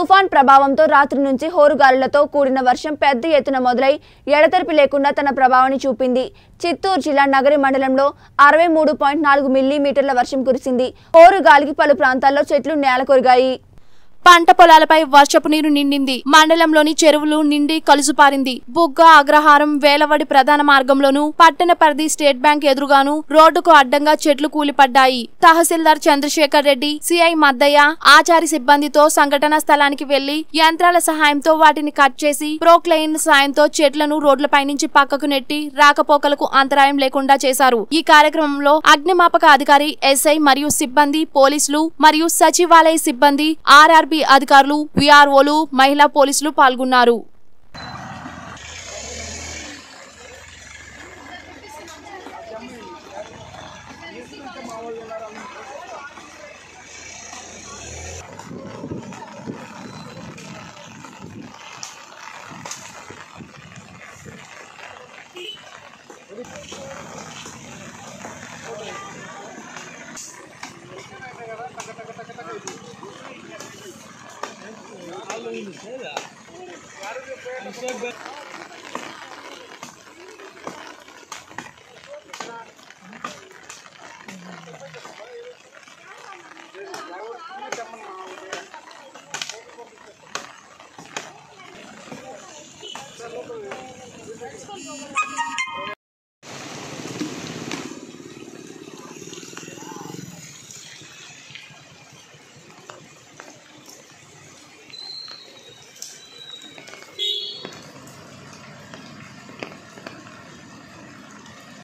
తుఫాన్ ప్రభావంతో రాత్రి నుంచి హోరుగాలులతో కూడిన వర్షం పెద్ద ఎత్తున మొదలై ఎడతెరిపి లేకుండా తన ప్రభావాన్ని చూపింది చిత్తూరు జిల్లా నగరి మండలంలో అరవై మూడు పాయింట్ నాలుగు మిల్లీమీటర్ల వర్షం కురిసింది హోరుగాలికి పలు ప్రాంతాల్లో చెట్లు నేలకొరిగాయి పంట పొలాలపై వర్షపు నీరు నిండింది మండలంలోని చెరువులు నిండి కలుసుపారింది బుగ్గ అగ్రహారం వేలవడి ప్రధాన మార్గంలోను పట్టణ పరిధి స్టేట్ బ్యాంక్ ఎదురుగాను రోడ్డుకు అడ్డంగా చెట్లు కూలిపడ్డాయి తహసీల్దార్ చంద్రశేఖర్ రెడ్డి సిఐ మద్దయ్య ఆచారి సిబ్బందితో సంఘటనా స్థలానికి వెళ్లి యంత్రాల సహాయంతో వాటిని కట్ చేసి ప్రోక్లెయిన్ సాయంతో చెట్లను రోడ్లపై నుంచి పక్కకు నెట్టి రాకపోకలకు అంతరాయం లేకుండా చేశారు ఈ కార్యక్రమంలో అగ్నిమాపక అధికారి ఎస్ఐ మరియు సిబ్బంది పోలీసులు మరియు సచివాలయ సిబ్బంది ఆర్ఆర్బి అధికారులు విఆర్ఓలు మహిళా పోలీసులు పాల్గొన్నారు